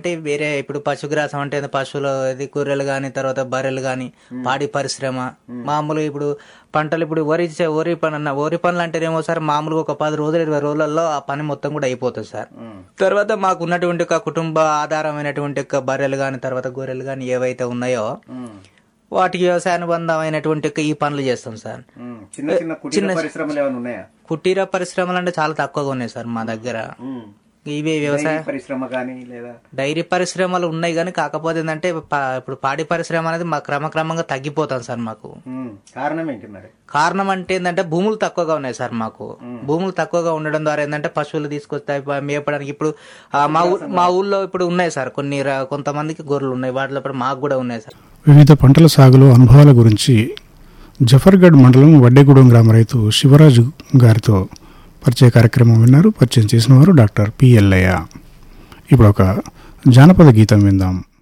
అంటే వేరే ఇప్పుడు పశుగ్రాసం అంటే పశువులు ఇది గొర్రెలు కానీ తర్వాత బర్రెలు కానీ పాడి పరిశ్రమ మామూలుగా ఇప్పుడు పంటలు ఇప్పుడు వరి చే- వరి పని అన్న వరి పనులు అంటేనేమో సార్ మామూలుగా ఒక పది రోజులు ఇరవై రోజులలో ఆ పని మొత్తం కూడా అయిపోతుంది సార్ తర్వాత మాకు ఉన్నటువంటి ఒక కుటుంబ ఆధారమైనటువంటి ఒక బర్రెలు కానీ తర్వాత గొర్రెలు కానీ ఏవైతే ఉన్నాయో వాటికి వ్యవసాయ అనుబంధమైనటువంటి ఒక ఈ పనులు చేస్తాం సార్ చిన్న చిన్న కుటీర పరిశ్రమలు ఏమైనా ఉన్నాయా కుటీర పరిశ్రమలు అంటే చాలా తక్కువగా ఉన్నాయి సార్ మా దగ్గర ఇవే వ్యవసాయ డైరీ పరిశ్రమ కానీ లేదా డైరీ పరిశ్రమలు ఉన్నాయి కానీ కాకపోతే ఏంటంటే పా- ఇప్పుడు పాడి పరిశ్రమ అనేది మా క్రమక్రమంగా తగ్గిపోతాం సార్ మాకు ఉమ్, కారణం ఏంటి మరి కారణం అంటే ఏంటంటే భూములు తక్కువగా ఉన్నాయి సార్ మాకు భూములు తక్కువగా ఉండడం ద్వారా ఏంటంటే పశువులు తీసుకొస్తాయి ప- మేపడానికి ఇప్పుడు ఆ, మా ఊ- మా ఊళ్ళో ఇప్పుడు ఉన్నాయి సార్ కొన్ని ర- కొంతమందికి గొర్రెలు ఉన్నాయి వాటిలో ఇప్పుడు మాకు కూడా ఉన్నాయి సార్ వివిధ పంటల సాగులో అనుభవాల గురించి జఫర్గఢ్ మండలం వడ్డేగూడెం గ్రామ రైతు శివరాజు గారితో పరిచయ కార్యక్రమం విన్నారు పరిచయం చేసిన వారు డాక్టర్ పి ఎల్లయ్య ఇప్పుడు ఒక జానపద గీతం విందాం